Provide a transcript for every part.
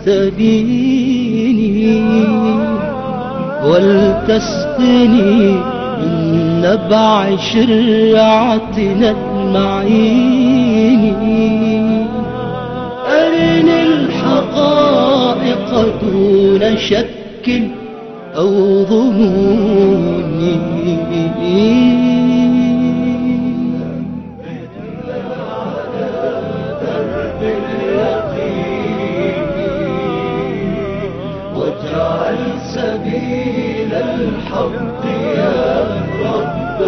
تليني ولتسقني من نبع شرعتنا المعين أرني الحقائق دون شك أو ظنون واجعل سبيل الحق يا رب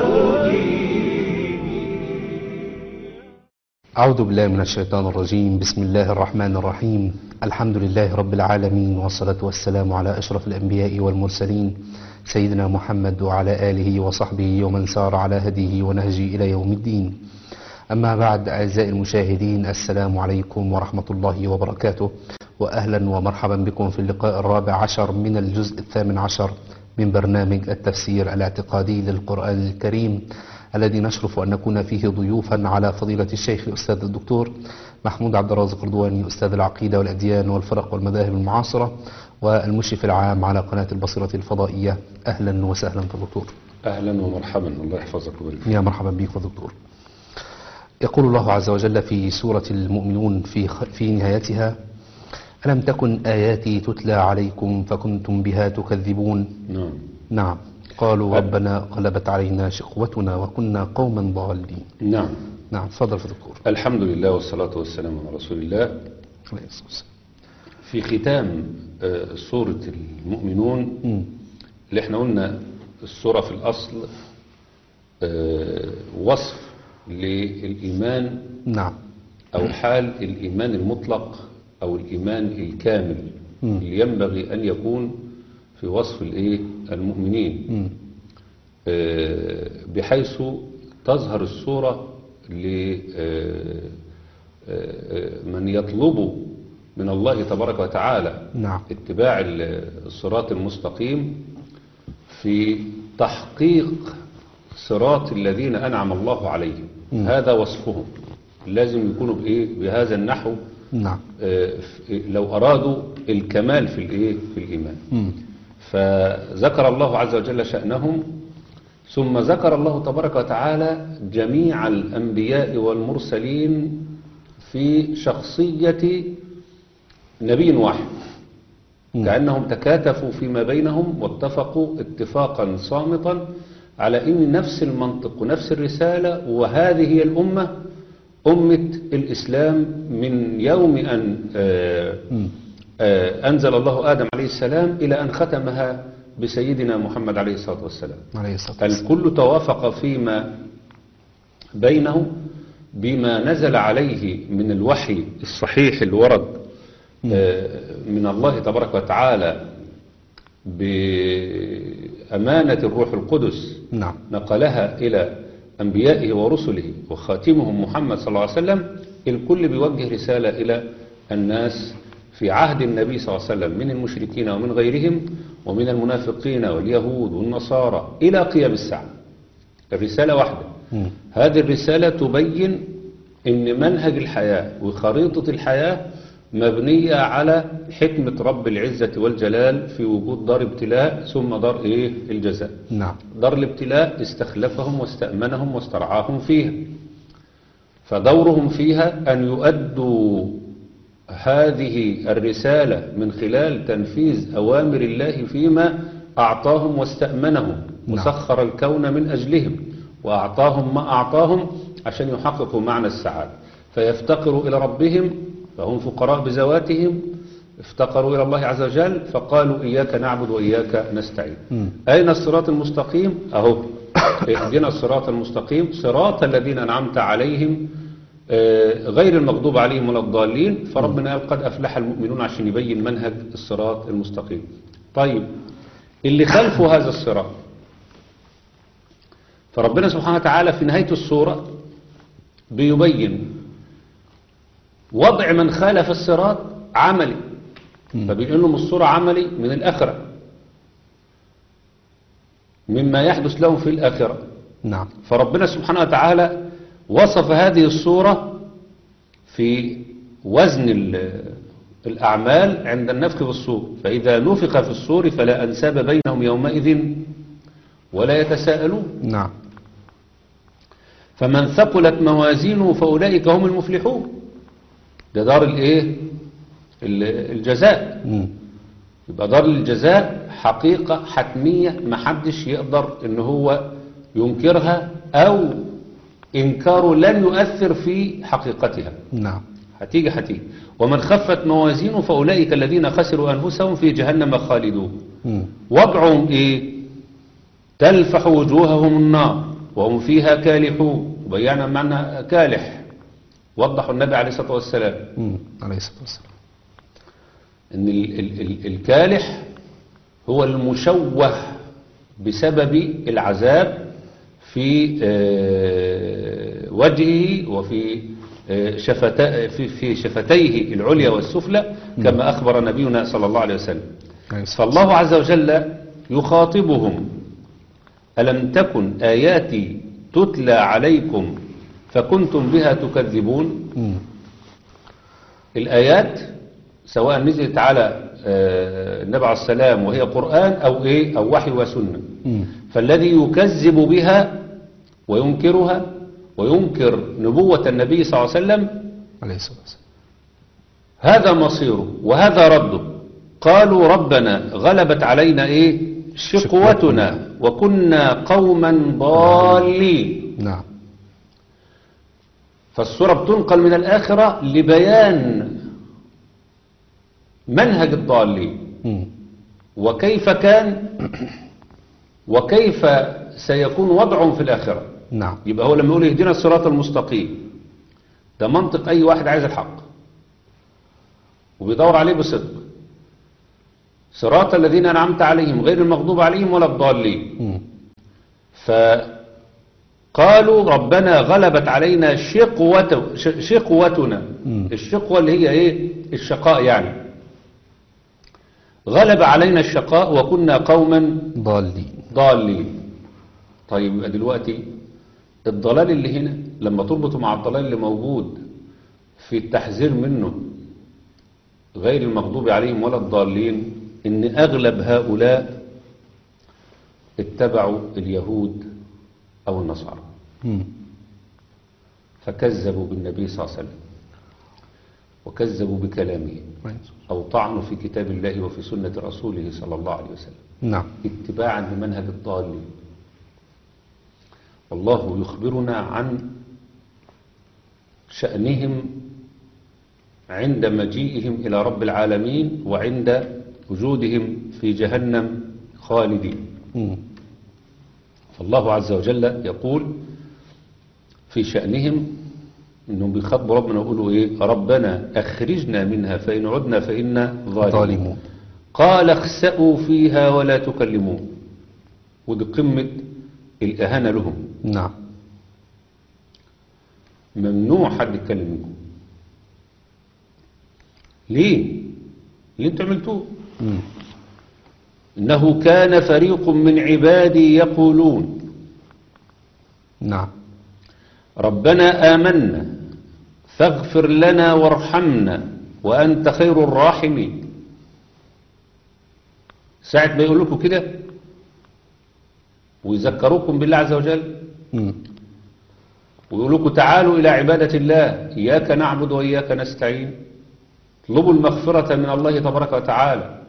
أعوذ بالله من الشيطان الرجيم بسم الله الرحمن الرحيم الحمد لله رب العالمين والصلاة والسلام على أشرف الأنبياء والمرسلين سيدنا محمد وعلى آله وصحبه ومن سار على هديه ونهجه إلى يوم الدين أما بعد أعزائي المشاهدين السلام عليكم ورحمة الله وبركاته وأهلا ومرحبا بكم في اللقاء الرابع عشر من الجزء الثامن عشر من برنامج التفسير الاعتقادي للقرآن الكريم الذي نشرف أن نكون فيه ضيوفا على فضيلة الشيخ الأستاذ الدكتور محمود عبد الرازق رضواني أستاذ العقيدة والأديان والفرق والمذاهب المعاصرة والمشرف العام على قناة البصيرة الفضائية أهلا وسهلا دكتور اهلا ومرحبا الله يحفظك ويبارك فيك. يا مرحبا بك دكتور يقول الله عز وجل في سورة المؤمنون في خ- في نهايتها ألم تكن آياتي تتلى عليكم فكنتم بها تكذبون نعم نعم قالوا ربنا غلبت علينا شقوتنا وكنا قوما ضالين نعم نعم تفضل يا دكتور الحمد لله والصلاة والسلام على رسول الله عليه الصلاة والسلام. في ختام آه، سورة المؤمنون مم. اللي احنا قلنا السورة في الأصل آه، وصف للإيمان نعم أو حال الإيمان المطلق أو الإيمان الكامل اللي ينبغي أن يكون في وصف الإيه المؤمنين مم. آه، بحيث تظهر الصورة لمن يطلب من الله تبارك وتعالى نعم اتباع ال- الصراط المستقيم في تحقيق صراط الذين أنعم الله عليهم هذا وصفهم لازم يكونوا بإيه بهذا النحو نعم آه، ف- لو أرادوا الكمال في الإيه في الإيمان مم. فذكر الله عز وجل شأنهم ثم ذكر الله تبارك وتعالى جميع الأنبياء والمرسلين في شخصية نبي واحد كأنهم تكاتفوا فيما بينهم واتفقوا اتفاقا صامتا على ان نفس المنطق ونفس الرسالة وهذه هي الأمة أمة الإسلام من يوم أن آه، آه، أنزل الله آدم عليه السلام إلى أن ختمها بسيدنا محمد عليه الصلاة والسلام عليه الصلاة والسلام الكل توافق فيما بينه بما نزل عليه من الوحي الصحيح اللي ورد آه، من الله تبارك وتعالى بأمانة الروح القدس نعم نقلها إلى أنبيائه ورسله وخاتمهم محمد صلى الله عليه وسلم الكل بيوجه رسالة إلى الناس في عهد النبي صلى الله عليه وسلم من المشركين ومن غيرهم ومن المنافقين واليهود والنصارى إلى قيام الساعة الرسالة واحدة مم. هذه الرسالة تبين أن منهج الحياة وخريطة الحياة مبنية على حكمة رب العزة والجلال في وجود دار ابتلاء ثم دار إيه الجزاء نعم دار الابتلاء استخلفهم واستأمنهم واسترعاهم فيها فدورهم فيها أن يؤدوا هذه الرسالة من خلال تنفيذ أوامر الله فيما أعطاهم واستأمنهم نعم. وسخر الكون من أجلهم وأعطاهم ما أعطاهم عشان يحققوا معنى السعادة فيفتقروا إلى ربهم فهم فقراء بذواتهم افتقروا إلى الله عز وجل فقالوا إياك نعبد وإياك نستعين أين الصراط المستقيم أهو اهدنا الصراط المستقيم صراط الذين أنعمت عليهم آه، غير المغضوب عليهم ولا الضالين فربنا قال قد أفلح المؤمنون عشان يبين منهج الصراط المستقيم طيب اللي خلفوا هذا الصراط فربنا سبحانه وتعالى في نهاية السورة بيبين وضع من خالف الصراط عملي فبيقول لهم الصورة عملي من الآخرة مما يحدث لهم في الآخرة نعم فربنا سبحانه وتعالى وصف هذه الصورة في وزن ال- الأعمال عند النفخ في الصور فإذا نفخ في الصور فلا أنساب بينهم يومئذ ولا يتساءلون نعم فمن ثقلت موازينه فأولئك هم المفلحون ده دار الايه ال- الجزاء مم. يبقى دار الجزاء حقيقة حتمية محدش يقدر ان هو ينكرها او انكاره لن يؤثر في حقيقتها نعم هتيجي هتيجي ومن خفت موازينه فأولئك الذين خسروا أنفسهم في جهنم خالدون مم. وضعهم ايه تلفح وجوههم النار وهم فيها كالحون وبينا معنى كالح وضح النبي عليه الصلاة والسلام مم. عليه الصلاة والسلام ان ال ال ال الكالح هو المشوه بسبب العذاب في آه، وجهه وفي آه، شفتا في في شفتيه العليا والسفلى كما أخبر نبينا صلى الله عليه وسلم عليه الصلاة فالله عز وجل يخاطبهم ألم تكن آياتي تتلى عليكم فكنتم بها تكذبون مم. الآيات سواء نزلت على آه، النبي عليه السلام وهي قرآن أو إيه أو وحي وسنة مم. فالذي يكذب بها وينكرها وينكر نبوة النبي صلى الله عليه وسلم عليه الصلاة والسلام هذا مصيره وهذا رده قالوا ربنا غلبت علينا ايه شقوتنا وكنا قوما ضالين نعم فالسورة بتنقل من الآخرة لبيان منهج الضالين مم. وكيف كان وكيف سيكون وضعهم في الآخرة نعم يبقى هو لما يقول اهدنا الصراط المستقيم ده منطق أي واحد عايز الحق وبيدور عليه بصدق صراط الذين أنعمت عليهم غير المغضوب عليهم ولا الضالين مم. فقالوا ربنا غلبت علينا شقوة ش- شقوتنا مم. الشقوة اللي هي ايه الشقاء يعني غلب علينا الشقاء وكنا قوما ضالين ضالين طيب يبقى دلوقتي الضلال اللي هنا لما تربطه مع الضلال اللي موجود في التحذير منه غير المغضوب عليهم ولا الضالين ان اغلب هؤلاء اتبعوا اليهود او النصارى مم. فكذبوا بالنبي صلى الله عليه وسلم وكذبوا بكلامه عليه الصلاة او طعنوا في كتاب الله وفي سنة رسوله صلى الله عليه وسلم نعم اتباعا لمنهج الضالين والله يخبرنا عن شأنهم عند مجيئهم إلى رب العالمين وعند وجودهم في جهنم خالدين مم. فالله عز وجل يقول في شأنهم إنهم بيخاطبوا ربنا ويقولوا إيه ربنا أخرجنا منها فإن عدنا فإنا ظالمون ظالمون قال اخسأوا فيها ولا تكلمون ودي قمة الإهانة لهم نعم ممنوع حد يتكلم منكم ليه؟ اللي انتوا عملتوه مم. إنه كان فريق من عبادي يقولون نعم ربنا آمنا فاغفر لنا وارحمنا وأنت خير الراحمين ساعة ما يقول لكم كده ويذكروكم بالله عز وجل مم. ويقول لكم تعالوا إلى عبادة الله إياك نعبد وإياك نستعين اطلبوا المغفرة من الله تبارك وتعالى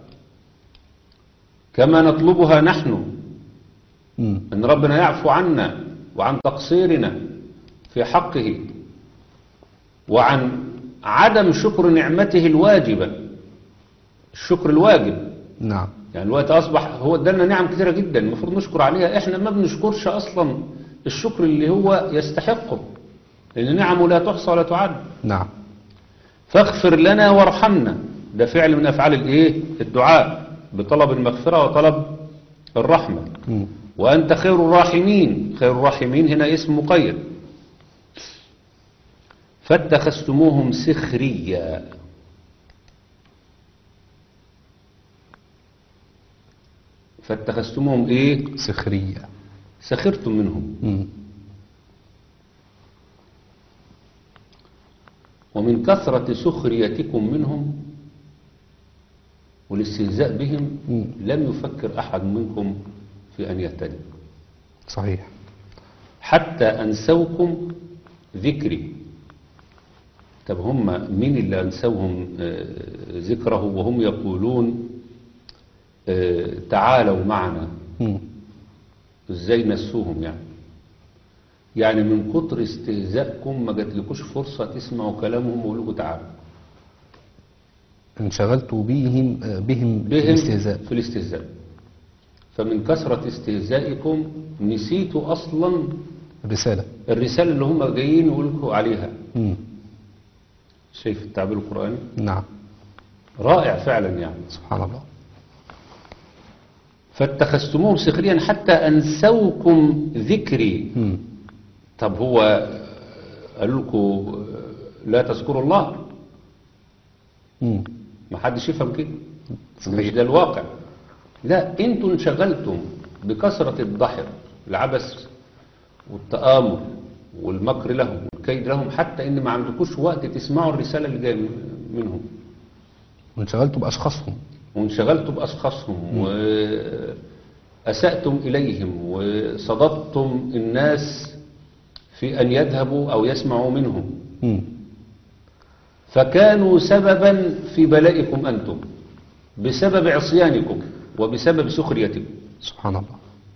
كما نطلبها نحن مم. أن ربنا يعفو عنا وعن تقصيرنا في حقه وعن عدم شكر نعمته الواجبة الشكر الواجب نعم يعني الوقت أصبح هو ادالنا نعم كثيرة جدا المفروض نشكر عليها احنا ما بنشكرش أصلا الشكر اللي هو يستحقه لأن نعمه لا تحصى ولا تعد نعم فاغفر لنا وارحمنا ده فعل من أفعال الايه الدعاء بطلب المغفرة وطلب الرحمة مم. وأنت خير الراحمين خير الراحمين هنا اسم مقيد فاتخذتموهم سخريا فاتخذتموهم ايه سخرية سخرتم منهم مم. ومن كثرة سخريتكم منهم والاستهزاء بهم مم. لم يفكر أحد منكم في أن يهتدي صحيح حتى أنسوكم ذكري طب هم مين اللي أنسوهم آه، ذكره وهم يقولون آه، تعالوا معنا مم. ازاي نسوهم يعني يعني من كتر استهزائكم ما جاتلكوش فرصة تسمعوا كلامهم ويقولوا لكم تعالوا انشغلت بهم آه، بهم بهم بالاستهزاء في الاستهزاء فمن كثرة استهزائكم نسيتوا أصلا الرسالة الرسالة اللي هم جايين يقولوا لكم عليها مم. شايف التعبير القرآني نعم رائع فعلا يعني سبحان الله فاتخذتموهم سخريا حتى أنسوكم ذكري مم. طب هو قالوا لكم لا تذكروا الله مم. ما حدش يفهم كده صحيح. مش ده الواقع لا انتوا انشغلتم بكثرة الضحك العبث والتآمر والمكر لهم والكيد لهم حتى ان ما عندكوش وقت تسمعوا الرسالة اللي جاية منهم وانشغلت بأشخاصهم وانشغلتم بأشخاصهم وأسأتم إليهم وصددتم الناس في أن يذهبوا أو يسمعوا منهم مم. فكانوا سببا في بلائكم أنتم بسبب عصيانكم وبسبب سخريتكم سبحان الله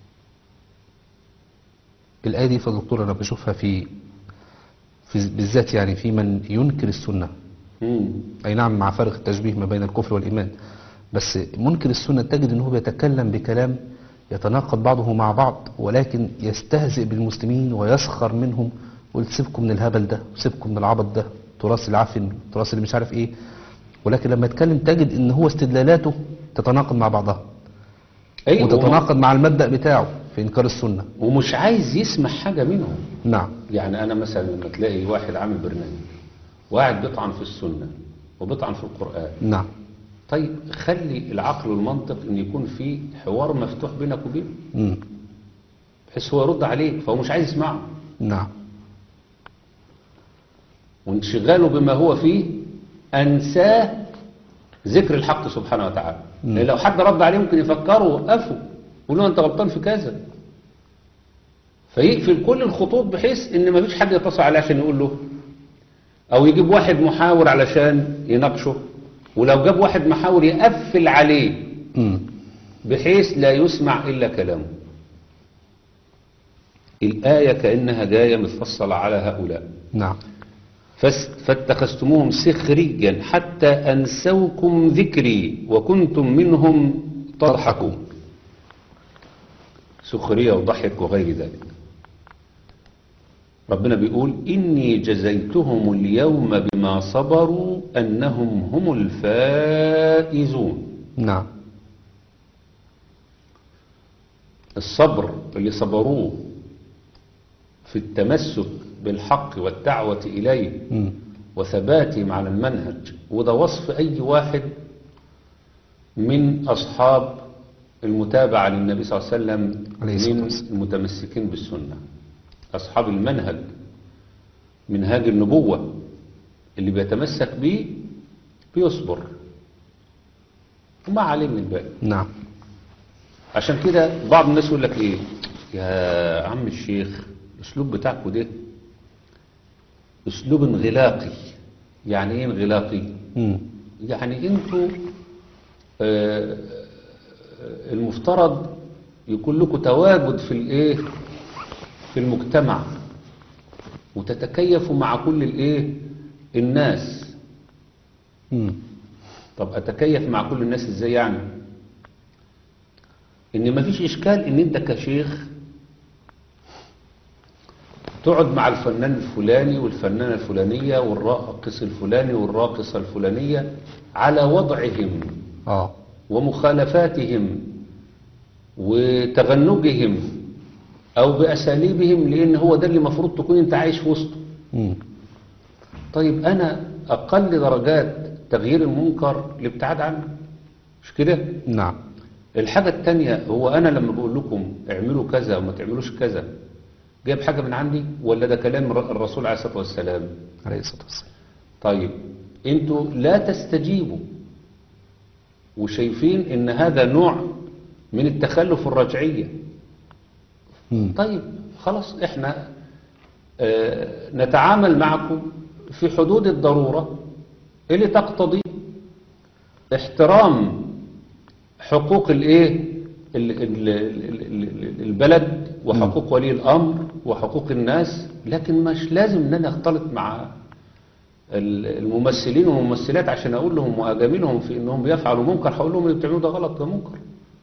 الآية دي فدكتور أنا بشوفها في, في بالذات يعني في من ينكر السنة مم. أي نعم مع فرق التشبيه ما بين الكفر والإيمان بس منكر السنة تجد أنه بيتكلم بكلام يتناقض بعضه مع بعض ولكن يستهزئ بالمسلمين ويسخر منهم قلت سيبكم من الهبل ده سيبكم من العبط ده تراث العفن تراث اللي مش عارف ايه ولكن لما يتكلم تجد ان هو استدلالاته تتناقض مع بعضها أيوة وتتناقض مع المبدأ بتاعه في إنكار السنة ومش عايز يسمع حاجة منهم نعم يعني أنا مثلا لما تلاقي واحد عامل برنامج وقاعد بيطعن في السنة وبيطعن في القرآن نعم طيب خلي العقل والمنطق ان يكون في حوار مفتوح بينك وبينه مم. بحيث هو يرد عليك فهو مش عايز يسمعه نعم وانشغاله بما هو فيه انساه ذكر الحق سبحانه وتعالى مم. لان لو حد رد عليه ممكن يفكره وقفه يقول له انت غلطان في كذا فيقفل كل الخطوط بحيث ان مفيش حد يتصل عليه عشان يقول له او يجيب واحد محاور علشان يناقشه ولو جاب واحد محاور يقفل عليه مم. بحيث لا يسمع إلا كلامه الآية كأنها جاية متفصلة على هؤلاء نعم فاس- فاتخذتموهم سخريا حتى أنسوكم ذكري وكنتم منهم تضحكون سخرية وضحك وغير ذلك ربنا بيقول إني جزيتهم اليوم بما صبروا أنهم هم الفائزون نعم الصبر اللي صبروه في التمسك بالحق والدعوة إليه مم. وثباتهم على المنهج وده وصف أي واحد من أصحاب المتابعة للنبي صلى الله عليه وسلم عليه الصلاة من والسلام. المتمسكين بالسنة أصحاب المنهج منهاج النبوة اللي بيتمسك به بيصبر وما عليه من الباقي نعم عشان كده بعض الناس يقول لك ايه يا عم الشيخ الاسلوب بتاعكوا ده اسلوب انغلاقي يعني ايه انغلاقي مم. يعني انتوا آه، آه، المفترض يكون لكم تواجد في الايه في المجتمع وتتكيفوا مع كل الايه الناس مم. طب اتكيف مع كل الناس ازاي يعني ان مفيش اشكال ان انت كشيخ تقعد مع الفنان الفلاني والفنانة الفلانية والراقص الفلاني والراقصة الفلانية على وضعهم اه ومخالفاتهم وتغنجهم او باساليبهم لان هو ده اللي المفروض تكون انت عايش في وسطه مم. طيب انا اقل درجات تغيير المنكر الابتعاد عنه مش كده نعم الحاجة التانية هو أنا لما بقول لكم اعملوا كذا وما تعملوش كذا جايب حاجة من عندي ولا ده كلام الر- الرسول عليه الصلاة والسلام عليه الصلاة والسلام طيب انتوا لا تستجيبوا وشايفين ان هذا نوع من التخلف الرجعية مم. طيب خلاص احنا آه، نتعامل معكم في حدود الضرورة اللي تقتضي احترام حقوق الايه ال- ال- ال- ال- البلد وحقوق ولي الامر وحقوق الناس لكن مش لازم ان انا اختلط مع ال- الممثلين والممثلات عشان اقول لهم واجاملهم في انهم بيفعلوا منكر هقول لهم اللي بتعملوه ده غلط ده منكر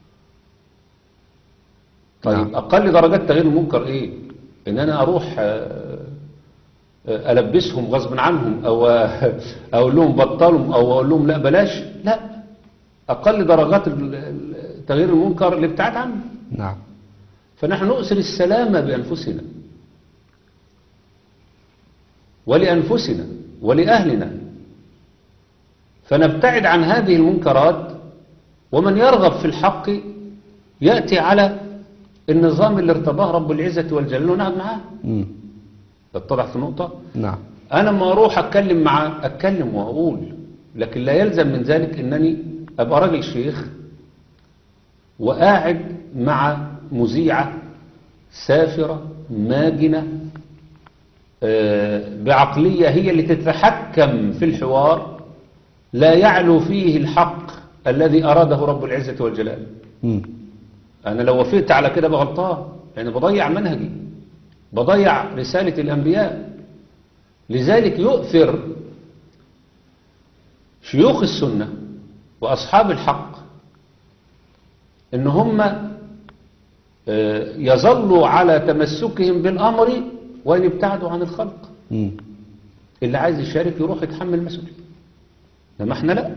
طيب نعم. اقل درجات تغيير المنكر ايه ان انا اروح آه، آه، البسهم غصب عنهم او آه، اقول لهم بطلوا او اقول لهم لا بلاش لا اقل درجات ال- ال- تغيير المنكر الابتعاد عنه نعم فنحن نؤثر السلامة بأنفسنا ولأنفسنا ولأهلنا فنبتعد عن هذه المنكرات ومن يرغب في الحق يأتي على النظام اللي ارتضاه رب العزة والجلال ونقعد معاه مم. اتضحت النقطة نعم أنا لما أروح أتكلم معاه أتكلم وأقول لكن لا يلزم من ذلك أنني أبقى راجل شيخ وقاعد مع مذيعة سافرة ماجنة آه، بعقلية هي اللي تتحكم في الحوار لا يعلو فيه الحق الذي أراده رب العزة والجلال مم. أنا لو وافقت على كده بغلطان يعني بضيع منهجي بضيع رسالة الأنبياء لذلك يؤثر شيوخ السنة وأصحاب الحق إن هم آه، يظلوا على تمسكهم بالأمر وإن ابتعدوا عن الخلق مم. اللي عايز يشارك يروح يتحمل المسؤولية لما احنا لا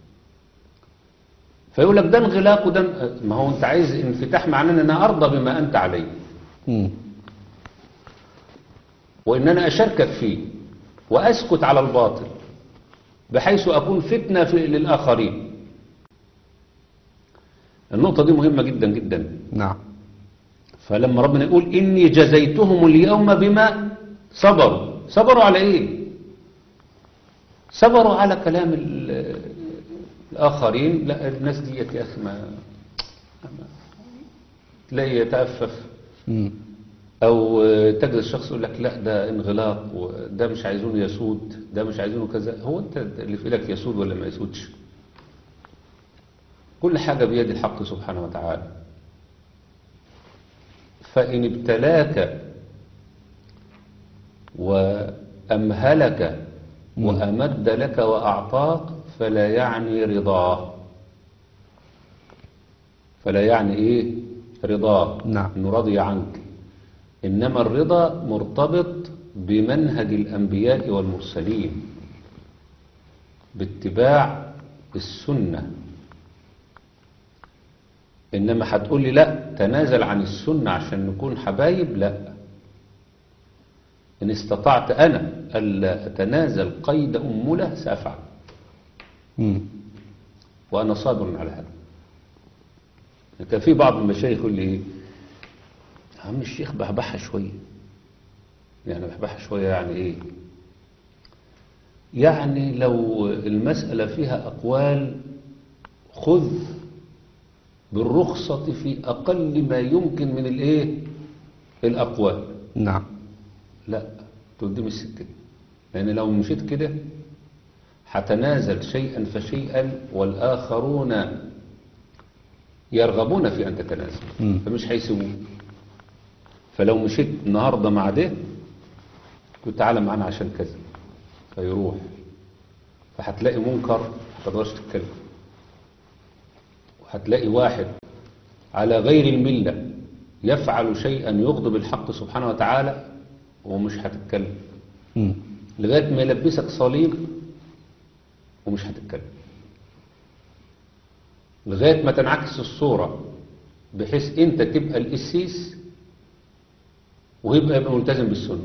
فيقول لك ده انغلاق وده ما هو انت عايز انفتاح معناه ان انا ارضى بما انت عليه مم. وان انا اشاركك فيه واسكت على الباطل بحيث اكون فتنة في للاخرين النقطة دي مهمة جدا جدا نعم فلما ربنا يقول إني جزيتهم اليوم بما صبروا صبروا على إيه صبروا على كلام ال- الآخرين لا الناس دي يا أخي ما ما- تلاقي يتأفف مم. أو تجد الشخص يقول لك لا ده انغلاق وده مش عايزونه يسود ده مش عايزونه كذا هو أنت اللي في إيدك يسود ولا ما يسودش كل حاجة بيد الحق سبحانه وتعالى فإن ابتلاك وأمهلك وأمد لك وأعطاك فلا يعني رضاه فلا يعني إيه رضاه نعم. إنه رضي عنك إنما الرضا مرتبط بمنهج الأنبياء والمرسلين باتباع السنة إنما هتقول لي لا تنازل عن السنة عشان نكون حبايب لا إن استطعت أنا ألا أتنازل قيد أمولة سأفعل مم. وأنا صابر على هذا كان في بعض المشايخ يقول لي إيه عم الشيخ بحبحها شوية يعني بحبحها شوية يعني إيه يعني لو المسألة فيها أقوال خذ بالرخصة في أقل ما يمكن من الإيه الأقوال نعم لا تقدم السكة لأن لو مشيت كده هتنازل شيئا فشيئا والآخرون يرغبون في أن تتنازل مم. فمش هيسيبوه فلو مشيت النهاردة مع ده قلت تعالى معانا عشان كذا فيروح فهتلاقي منكر ما تقدرش تتكلم وهتلاقي واحد على غير الملة يفعل شيئا يغضب الحق سبحانه وتعالى ومش هتتكلم مم. لغاية ما يلبسك صليب ومش هتتكلم لغاية ما تنعكس الصورة بحيث انت تبقى القسيس ويبقى يبقى ملتزم بالسنة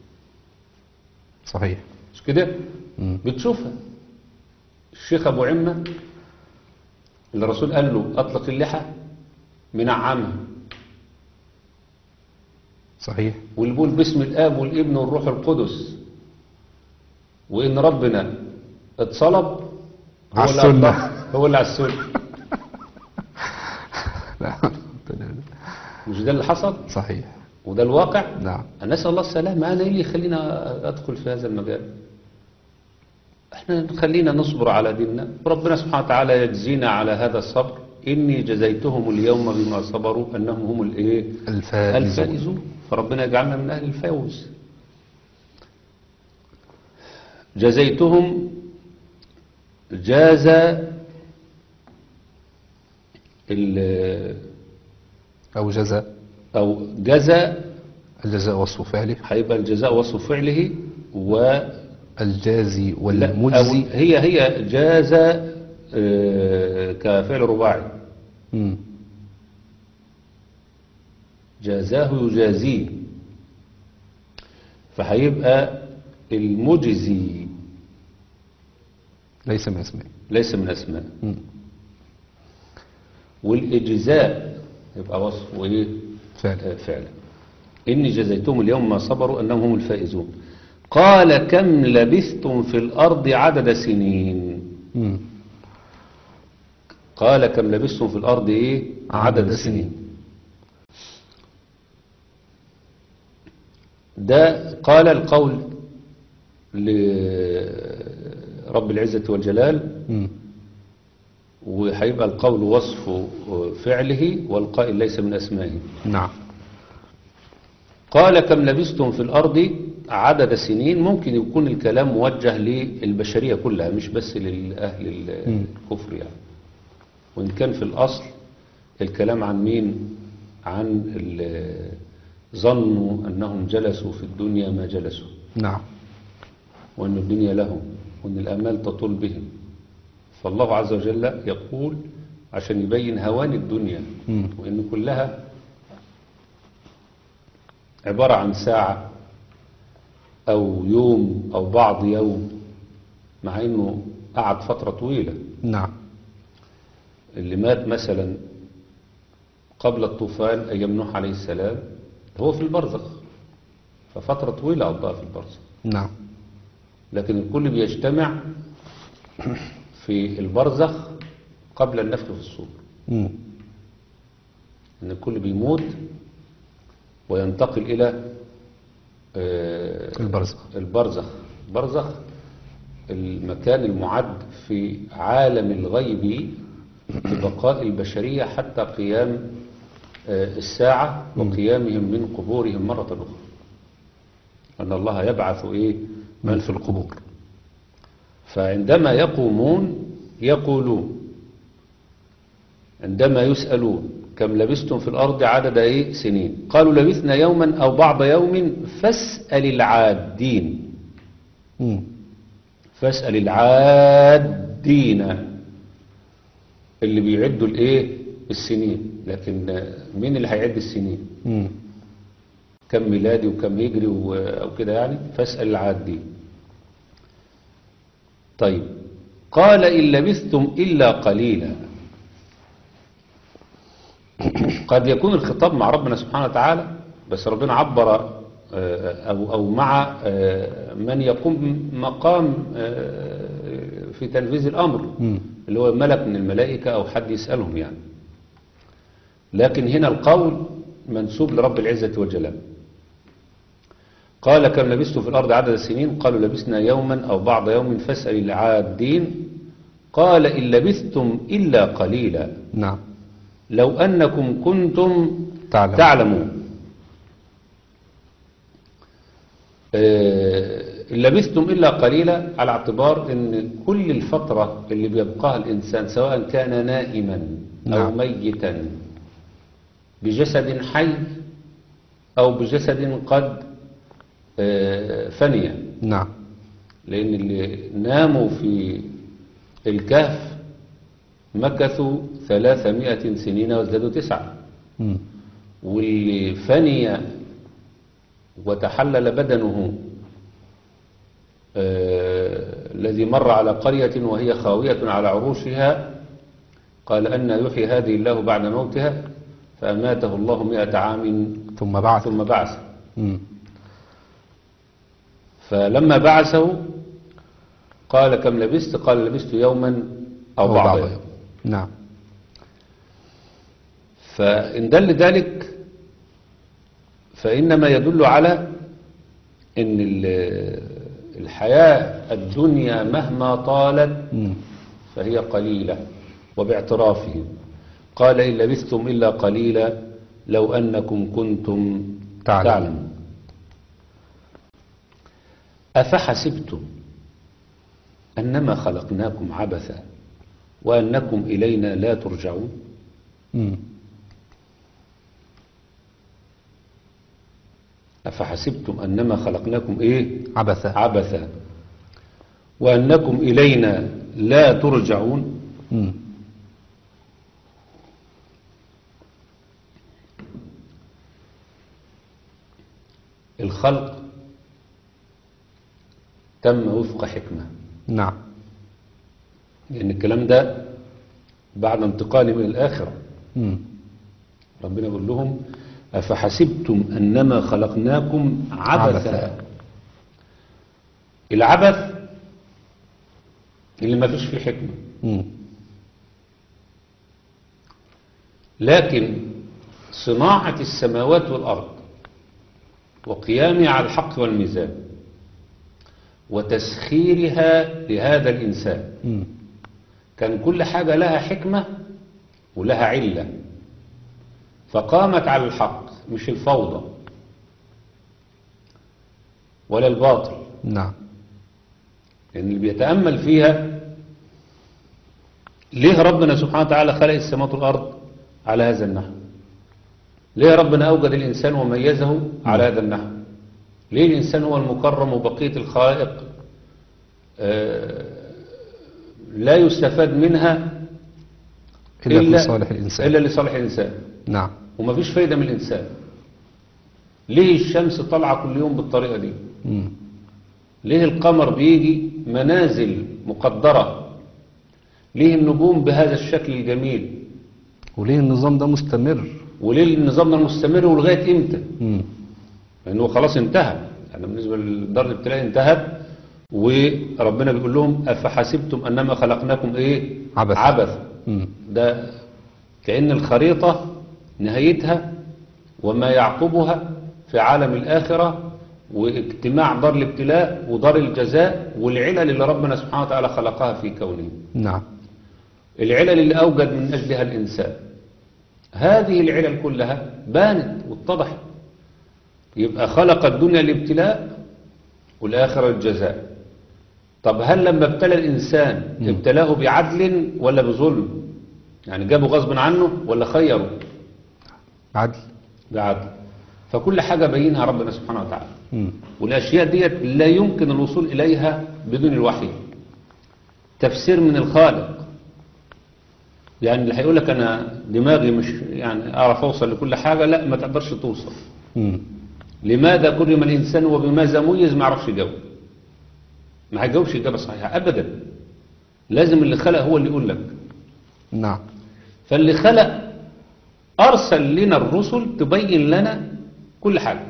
صحيح مش كده مم. بتشوفها الشيخ ابو عمة اللي الرسول قال له اطلق اللحى منعمها صحيح واللي بيقول باسم الاب والابن والروح القدس وان ربنا اتصلب هو على اللي السنة. أطلق- هو اللي على السؤال لا مش ده اللي حصل صحيح وده الواقع نعم أنا نسأل الله السلامة أنا إيه اللي يخلينا أدخل في هذا المجال احنا خلينا نصبر على ديننا ربنا سبحانه وتعالى يجزينا على هذا الصبر إني جزيتهم اليوم بما صبروا أنهم هم الإيه الفائزون الفائزون فربنا يجعلنا من أهل الفوز جزيتهم جاز ال- أو جزاء أو جزى الجزاء وصف فعله هيبقى الجزاء وصف فعله و الجازي لا، والمجزي أو هي هي جاز آه، كفعل رباعي مم. جازاه يجازيه فهيبقى المجزي ليس من اسمه ليس من أسماء مم. والإجزاء يبقى وصف إيه فعلا آه، فعلا إني جزيتهم اليوم ما صبروا أنهم هم الفائزون قال كم لبثتم في الأرض عدد سنين مم. قال كم لبثتم في الأرض إيه عدد عدد السنين ده قال القول لرب العزة والجلال مم. وهيبقى القول وصف فعله والقائل ليس من أسمائه نعم قال كم لبثتم في الأرض عدد سنين ممكن يكون الكلام موجه للبشرية كلها مش بس لأهل الكفر يعني وإن كان في الأصل الكلام عن مين عن ال- ظنوا أنهم جلسوا في الدنيا ما جلسوا نعم وأن الدنيا لهم وأن الأمال تطول بهم فالله عز وجل يقول عشان يبين هوان الدنيا مم. وأن كلها عبارة عن ساعة أو يوم أو بعض يوم مع أنه قعد فترة طويلة نعم اللي مات مثلا قبل الطوفان أيام نوح عليه السلام هو في البرزخ ففترة طويلة قضاها في البرزخ نعم لكن الكل بيجتمع في البرزخ قبل النفخ في الصور مم. ان الكل بيموت وينتقل الى آه، البرزخ البرزخ برزخ المكان المعد في عالم الغيب لبقاء البشرية حتى قيام آه، الساعة وقيامهم من قبورهم مرة أخرى أن الله يبعث إيه من في القبور فعندما يقومون يقولون عندما يسألون كم لبثتم في الأرض عدد إيه سنين قالوا لبثنا يوما أو بعض يوم فاسأل العادين مم. فاسأل العادين اللي بيعدوا الايه السنين لكن آه، مين اللي هيعد السنين مم. كم ميلادي وكم هجري و- او كده يعني فاسأل العادين طيب قال إن لبثتم إلا قليلا قد يكون الخطاب مع ربنا سبحانه وتعالى بس ربنا عبر آه، أو, أو مع آه، من يقوم مقام آه، في تنفيذ الأمر مم. اللي هو ملك من الملائكة أو حد يسألهم يعني لكن هنا القول منسوب لرب العزة والجلال قال كم لبثت في الأرض عدد السنين قالوا لبثنا يوما أو بعض يوم فاسأل العادين قال إن لبثتم إلا قليلا نعم لو أنكم كنتم تعلم. تعلمون آه، إن لبثتم إلا قليلا على اعتبار أن كل الفترة اللي بيبقاها الإنسان سواء كان نائما أو نعم. ميتا بجسد حي أو بجسد قد آه، فني نعم لأن اللي ناموا في الكهف مكثوا ثلاثمائة سنين وازدادوا تسعة مم. واللي فني وتحلل بدنه آه، الذي مر على قرية وهي خاوية على عروشها قال أن يحيي هذه الله بعد موتها فأماته الله مئة عام ثم بعث ثم بعث مم. فلما بعثه قال كم لبست قال لبست يوما أو أو بعضها بعضها نعم فإن دل ذلك فإنما يدل على أن ال- الحياة الدنيا مهما طالت مم. فهي قليلة وباعترافهم قال إن لبثتم إلا قليلا لو أنكم كنتم تعلمون. تعلمون أفحسبتم أنما خلقناكم عبثا وأنكم إلينا لا ترجعون مم. أفحسبتم أنما خلقناكم إيه عبثا عبثا وأنكم إلينا لا ترجعون مم. الخلق تم وفق حكمة نعم لأن الكلام ده بعد انتقاله من الآخرة مم. ربنا يقول لهم أفحسبتم أنما خلقناكم عبثا عبثا. العبث اللي ما فيش فيه حكمة مم. لكن صناعة السماوات والأرض وقيامها على الحق والميزان وتسخيرها لهذا الإنسان مم. كان كل حاجة لها حكمة ولها علة فقامت على الحق مش الفوضى ولا الباطل نعم لأن اللي بيتأمل فيها ليه ربنا سبحانه وتعالى خلق السماوات والأرض على هذا النحو ليه ربنا أوجد الإنسان وميزه على هذا النحو ليه الإنسان هو المكرم وبقية الخلائق آه، لا يستفاد منها إلا في صالح الإنسان إلا لصالح الإنسان نعم وما فيش فايدة من الإنسان ليه الشمس طالعة كل يوم بالطريقة دي مم. ليه القمر بيجي منازل مقدرة ليه النجوم بهذا الشكل الجميل وليه النظام ده مستمر وليه النظام ده مستمر ولغاية امتى مم. لانه خلاص انتهى يعني بالنسبة للدار الابتلاء انتهت وربنا بيقول لهم أفحسبتم أنما خلقناكم إيه عبث. عبث مم. ده كأن الخريطة نهايتها وما يعقبها في عالم الآخرة واجتماع دار الابتلاء ودار الجزاء والعلل اللي ربنا سبحانه وتعالى خلقها في كونه نعم العلل اللي أوجد من أجلها الإنسان هذه العلل كلها بانت واتضحت يبقى خلق الدنيا الابتلاء والآخرة الجزاء طب هل لما ابتلى الإنسان ابتلاه بعدل ولا بظلم يعني جابه غصب عنه ولا خيره عدل بعدل فكل حاجة بينها ربنا سبحانه وتعالى مم. والأشياء ديت لا يمكن الوصول إليها بدون الوحي تفسير من الخالق يعني اللي هيقول لك أنا دماغي مش يعني أعرف أوصل لكل حاجة لا ما تقدرش توصل مم. لماذا كرم الإنسان وبماذا ميز ما يعرفش يجاوب ما هيجاوبش إجابة صحيحة أبدا لازم اللي خلق هو اللي يقول لك نعم فاللي خلق أرسل لنا الرسل تبين لنا كل حاجة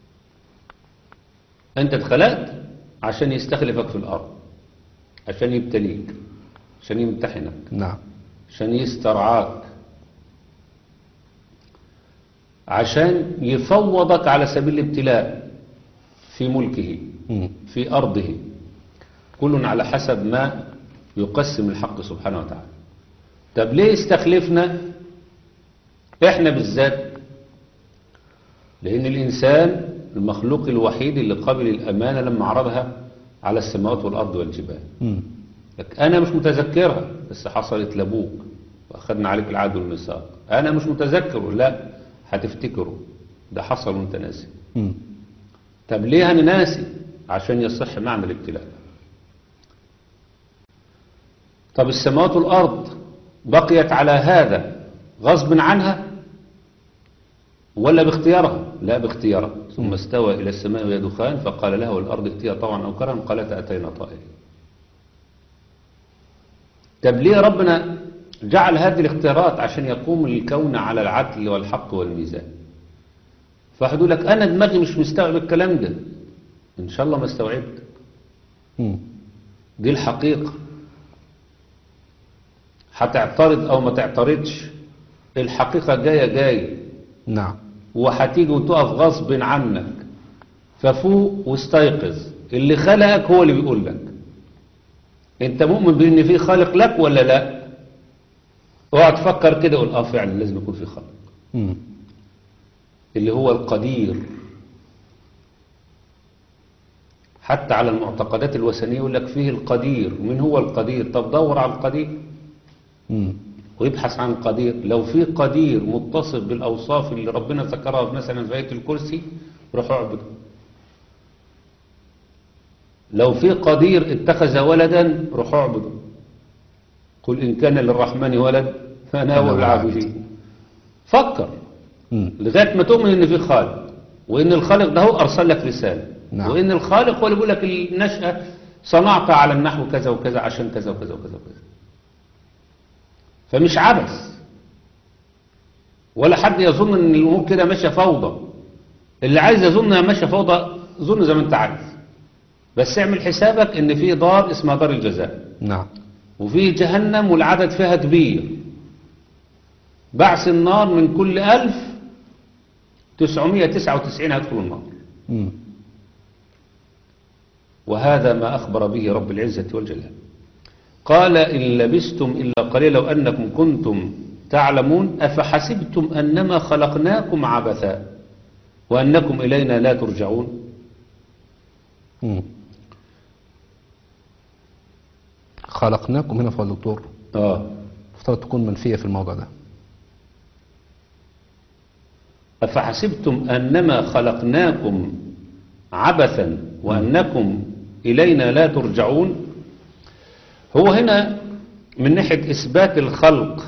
أنت اتخلقت عشان يستخلفك في الأرض عشان يبتليك عشان يمتحنك نعم عشان يسترعاك عشان يفوضك على سبيل الابتلاء في ملكه مم. في أرضه كل على حسب ما يقسم الحق سبحانه وتعالى طب ليه استخلفنا احنا بالذات لأن الإنسان المخلوق الوحيد اللي قبل الأمانة لما عرضها على السماوات والأرض والجبال مم. لك أنا مش متذكرها بس حصلت لأبوك وأخذنا عليك العهد والميثاق أنا مش متذكره لا هتفتكره ده حصل وانت ناسي مم. طب ليه أنا ناسي عشان يصح معنى الابتلاء طب السماوات والأرض بقيت على هذا غصب عنها ولا باختيارها لا باختيارها ثم استوى إلى السماء وهي دخان فقال لها والأرض ائتيا طوعا أو كرها قالتا أتينا طائعين طب ليه ربنا جعل هذه الاختيارات عشان يقوم الكون على العدل والحق والميزان فواحد يقول لك أنا دماغي مش مستوعب الكلام ده إن شاء الله ما استوعبت مم. دي الحقيقة هتعترض او ما تعترضش الحقيقة جاية جاية نعم وهتيجي وتقف غصب عنك ففوق واستيقظ اللي خلقك هو اللي بيقول لك انت مؤمن بان في خالق لك ولا لا اوعى تفكر كده قول اه فعلا لازم يكون في خالق مم. اللي هو القدير حتى على المعتقدات الوثنية يقول لك فيه القدير من هو القدير طب دور على القدير مم. ويبحث عن قدير لو في قدير متصف بالأوصاف اللي ربنا ذكرها مثلا في آية الكرسي روح اعبده لو في قدير اتخذ ولدا روح اعبده قل إن كان للرحمن ولد فأنا أنا أول العابدين فكر مم. لغاية ما تؤمن إن في خالق وإن الخالق ده هو أرسل لك رسالة نعم. وإن الخالق هو اللي بيقول لك النشأة صنعت على النحو كذا وكذا عشان كذا وكذا وكذا وكذا فمش عبث ولا حد يظن ان الامور كده ماشيه فوضى اللي عايز يظن انها ماشيه فوضى ظن زي ما انت عايز بس اعمل حسابك ان في دار اسمها دار الجزاء نعم وفي جهنم والعدد فيها كبير بعث النار من كل ألف تسعمية تسعة وتسعين هيدخلوا النار مم. وهذا ما أخبر به رب العزة والجلال قال إن لبستم إلا قليلا لو أنكم كنتم تعلمون أفحسبتم أنما خلقناكم عبثا وأنكم إلينا لا ترجعون مم. خلقناكم هنا في الدكتور آه افترض تكون منفية في الموضوع ده أفحسبتم أنما خلقناكم عبثا وأنكم إلينا لا ترجعون هو هنا من ناحية إثبات الخلق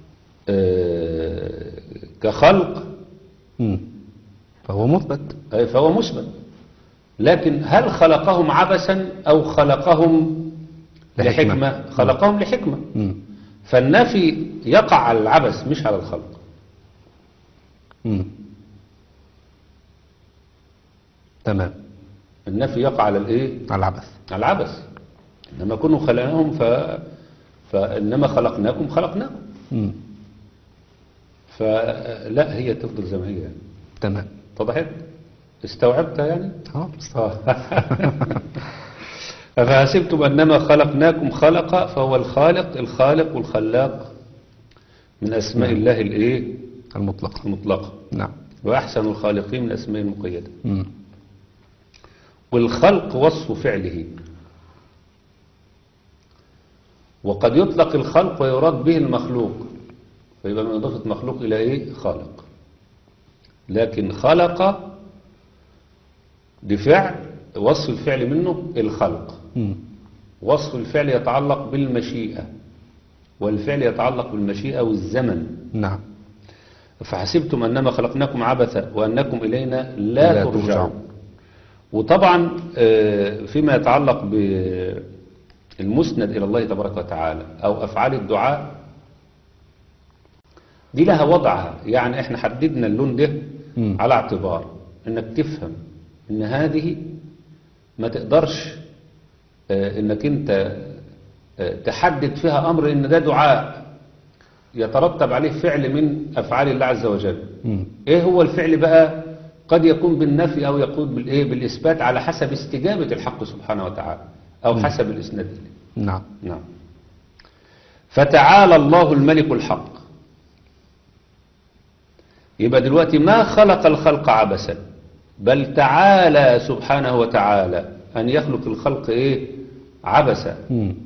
آه، كخلق مم. فهو مثبت أي فهو مثبت لكن هل خلقهم عبثا أو خلقهم لحكمة. لحكمة خلقهم لحكمة مم. فالنفي يقع على العبث مش على الخلق مم. تمام النفي يقع على الايه على العبث على العبث انما كنوا خلقناهم ف... فانما خلقناكم خلقناكم مم. فلا هي تفضل زي ما هي يعني تمام اتضحت استوعبتها يعني اه آه. أفحسبتم أنما خلقناكم خلق فهو الخالق الخالق والخلاق من أسماء الله الإيه المطلق المطلقة نعم وأحسن الخالقين من أسماء المقيدة مم. والخلق وصف فعله وقد يطلق الخلق ويراد به المخلوق فيبقى من إضافة مخلوق إلى إيه خالق لكن خلق بفعل وصف الفعل منه الخلق مم. وصف الفعل يتعلق بالمشيئة والفعل يتعلق بالمشيئة والزمن نعم فحسبتم أنما خلقناكم عبثا وأنكم إلينا لا, لا ترجعون ترجعون. وطبعا آه، فيما يتعلق بالمسند إلى الله تبارك وتعالى أو أفعال الدعاء دي لها وضعها يعني احنا حددنا اللون ده مم. على اعتبار انك تفهم ان هذه ما تقدرش آه، انك انت آه، تحدد فيها امر ان ده دعاء يترتب عليه فعل من افعال الله عز وجل مم. ايه هو الفعل بقى قد يكون بالنفي او يكون بالايه بالاثبات على حسب استجابة الحق سبحانه وتعالى او حسب الاسناد إليه. نعم نعم فتعالى الله الملك الحق يبقى دلوقتي ما خلق الخلق عبثا بل تعالى سبحانه وتعالى أن يخلق الخلق إيه عبثا مم.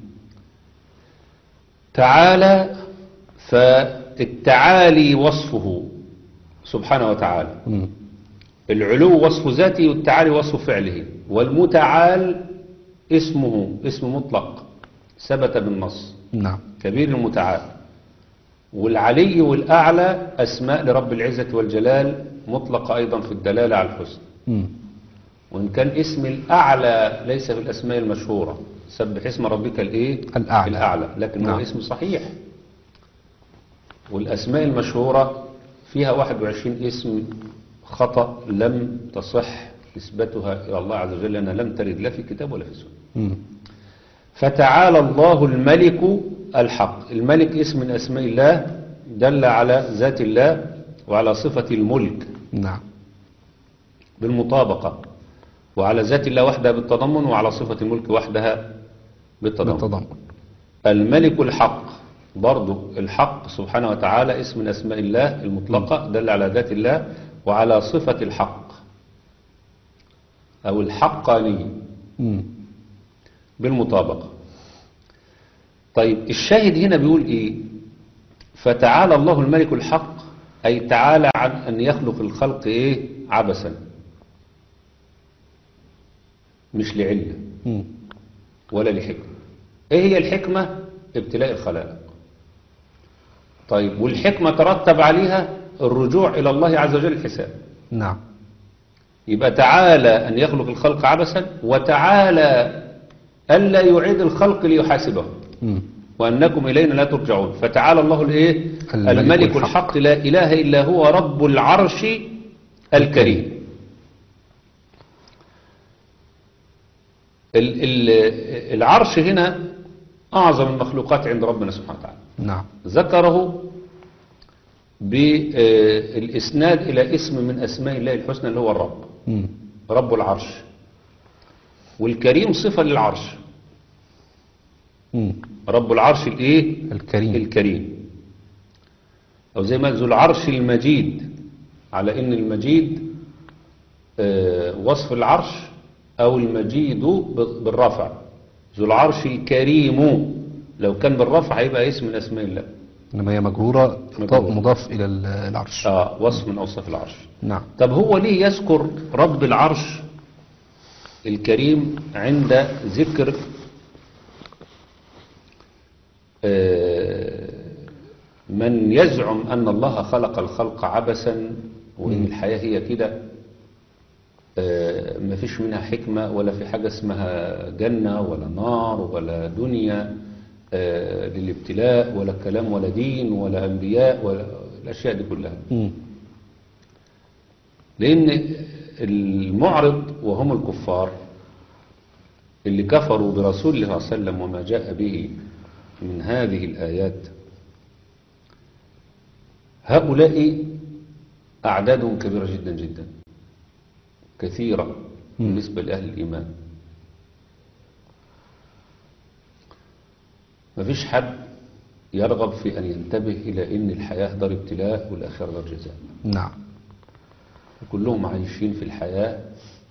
تعالى فالتعالي وصفه سبحانه وتعالى مم. العلو وصف ذاته والتعالي وصف فعله والمتعال اسمه اسم مطلق ثبت بالنص نعم كبير المتعال والعلي والأعلى أسماء لرب العزة والجلال مطلقة أيضا في الدلالة على الحسن مم. وإن كان اسم الأعلى ليس في الأسماء المشهورة سبح اسم ربك الإيه؟ الأعلى. الأعلى لكن هو نعم. اسم صحيح والأسماء المشهورة فيها 21 اسم خطأ لم تصح نسبتها إلى الله عز وجل لأنها لم ترد لا في كتاب ولا في سنة مم. فتعالى الله الملك الحق الملك اسم من أسماء الله دل على ذات الله وعلى صفة الملك نعم بالمطابقة وعلى ذات الله وحدها بالتضمن وعلى صفة الملك وحدها بالتضمن بالتضمن الملك الحق برضو الحق سبحانه وتعالى اسم من أسماء الله المطلقة دل على ذات الله وعلى صفة الحق أو الحقانية مم. بالمطابقة طيب الشاهد هنا بيقول إيه فتعالى الله الملك الحق أي تعالى عن أن يخلق الخلق إيه عبثا مش لعلة مم. ولا لحكمة ايه هي الحكمة ابتلاء الخلائق طيب والحكمة ترتب عليها الرجوع إلى الله عز وجل الحساب نعم يبقى تعالى أن يخلق الخلق عبثا وتعالى ألا يعيد الخلق ليحاسبه مم. وأنكم إلينا لا ترجعون فتعالى الله الإيه الملك الملك الحق. الحق لا إله إلا هو رب العرش الكريم ال- ال- العرش هنا أعظم المخلوقات عند ربنا سبحانه وتعالى نعم ذكره بالإسناد إلى اسم من أسماء الله الحسنى اللي هو الرب مم. رب العرش والكريم صفة للعرش مم. رب العرش الإيه الكريم الكريم أو زي ما ذو العرش المجيد على إن المجيد آه، وصف العرش أو المجيد ب- بالرفع ذو العرش الكريم لو كان بالرفع هيبقى اسم من أسماء الله إنما هي مجرورة مجرورة. مضاف إلى ال- العرش آه وصف من أوصاف العرش نعم طب هو ليه يذكر رب العرش الكريم عند ذكر آه، من يزعم أن الله خلق الخلق عبثا وإن الحياة هي كده آه، ما فيش منها حكمة ولا في حاجة اسمها جنة ولا نار ولا دنيا آه، للابتلاء ولا كلام ولا دين ولا أنبياء ولا الأشياء دي كلها مم. لأن المعرض وهم الكفار اللي كفروا برسول الله صلى الله عليه وسلم وما جاء به من هذه الآيات هؤلاء أعدادهم كبيرة جدا جدا كثيرة بالنسبة لأهل الإيمان مفيش حد يرغب في أن ينتبه إلى أن الحياة دار ابتلاء والآخرة دار جزاء نعم كلهم عايشين في الحياة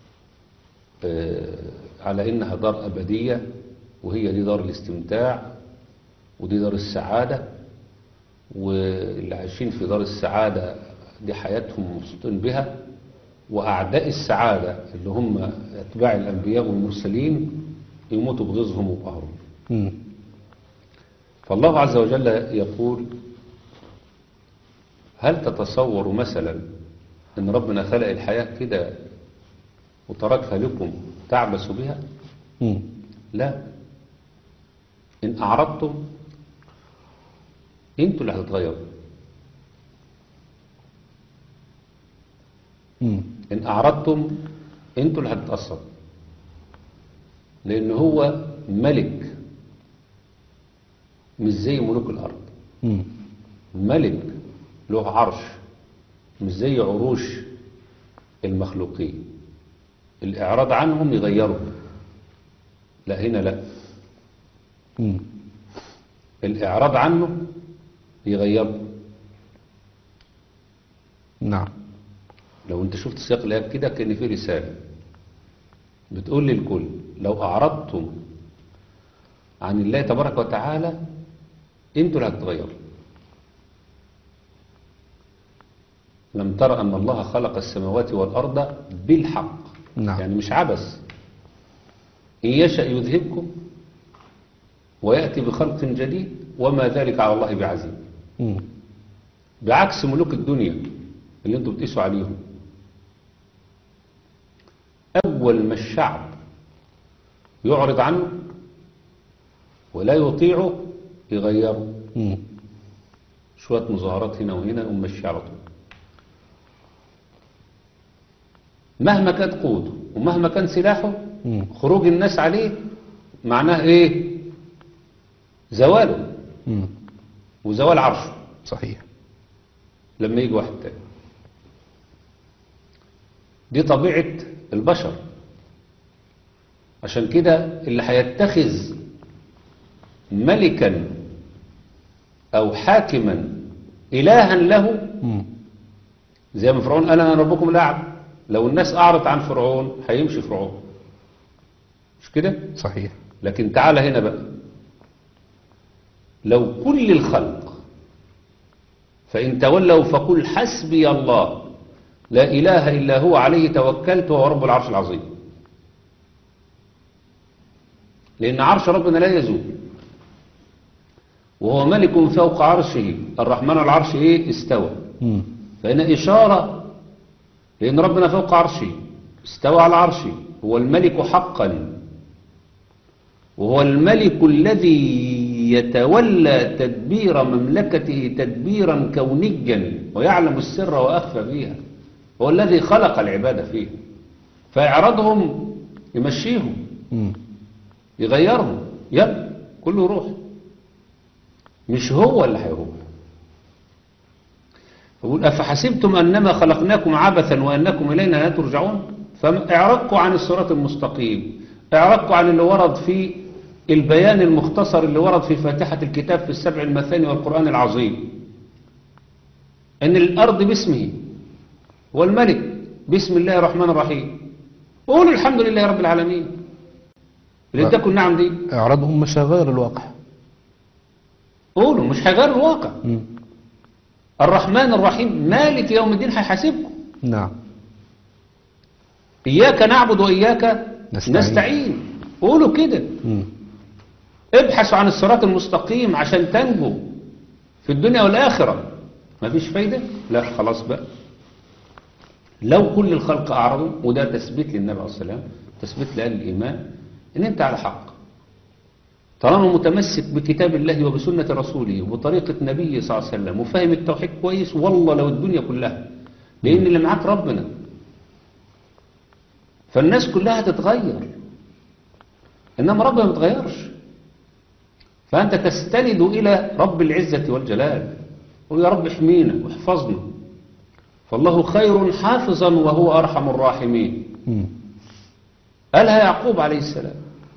آه، على إنها دار أبدية وهي دي دار الاستمتاع ودي دار السعادة واللي عايشين في دار السعادة دي حياتهم مبسوطين بها وأعداء السعادة اللي هم أتباع الأنبياء والمرسلين يموتوا بغيظهم وبقهرهم مم. فالله عز وجل يقول هل تتصور مثلا ان ربنا خلق الحياة كده وتركها لكم تعبثوا بها مم. لا ان اعرضتم انتوا اللي هتتغيروا مم. ان اعرضتم انتوا اللي هتتأثروا لان هو ملك مش زي ملوك الارض مم. ملك له عرش مش زي عروش المخلوقين الإعراض عنهم يغيروا لا هنا لا مم. الإعراض عنه يغيروا نعم لو انت شفت سياق الآيات كده كأن في رسالة بتقول للكل لو أعرضتم عن الله تبارك وتعالى انتوا اللي هتتغيروا لم ترى أن الله خلق السماوات والأرض بالحق نعم. يعني مش عبث إن يشأ يذهبكم ويأتي بخلق جديد وما ذلك على الله بعزيز مم. بعكس ملوك الدنيا اللي انتوا بتقيسوا عليهم أول ما الشعب يعرض عنه ولا يطيعه يغيره مم. شوية مظاهرات هنا وهنا يقوم ماشي على طول مهما كانت قوته ومهما كان سلاحه مم. خروج الناس عليه معناه ايه زواله مم. وزوال عرشه صحيح لما يجي واحد تاني دي طبيعة البشر عشان كده اللي هيتخذ ملكا أو حاكما إلها له مم. زي ما فرعون قال أنا ربكم الأعلى لو الناس أعرض عن فرعون هيمشي فرعون مش كده؟ صحيح لكن تعال هنا بقى لو كل الخلق فإن تولوا فقل حسبي الله لا إله إلا هو عليه توكلت وهو رب العرش العظيم لأن عرش ربنا لا يزول وهو ملك فوق عرشه الرحمن على العرش إيه استوى مم. فهنا إشارة لأن ربنا فوق عرشه استوى على عرشه هو الملك حقا وهو الملك الذي يتولى تدبير مملكته تدبيرا كونيا ويعلم السر وأخفى فيها هو الذي خلق العبادة فيه فإعراضهم يمشيهم مم. يغيرهم يلا كله يروح مش هو اللي هيروح يقول أفحسبتم أنما خلقناكم عبثا وأنكم إلينا لا ترجعون فإعرضكم عن الصراط المستقيم إعرضكم عن اللي ورد في البيان المختصر اللي ورد في فاتحة الكتاب في السبع المثاني والقرآن العظيم أن الأرض باسمه والملك بسم الله الرحمن الرحيم قولوا الحمد لله رب العالمين اللي تكن نعم دي إعراضهم مش هيغير الواقع قولوا مش هيغير الواقع مم. الرحمن الرحيم مالك يوم الدين هيحاسبكم نعم إياك نعبد وإياك نستعين. نستعين, نستعين. قولوا كده مم. ابحثوا عن الصراط المستقيم عشان تنجوا في الدنيا والآخرة مفيش فايدة لا خلاص بقى لو كل الخلق أعرضوا وده تثبيت للنبي عليه الصلاة والسلام تثبيت لأهل الإيمان إن أنت على حق طالما متمسك بكتاب الله وبسنة رسوله وبطريقة نبيه صلى الله عليه وسلم وفاهم التوحيد كويس والله لو الدنيا كلها لأن اللي معاك ربنا فالناس كلها تتغير إنما ربنا ما بيتغيرش فأنت تستند إلى رب العزة والجلال قل يا رب احمينا واحفظنا فالله خير حافظا وهو أرحم الراحمين مم. قالها يعقوب عليه السلام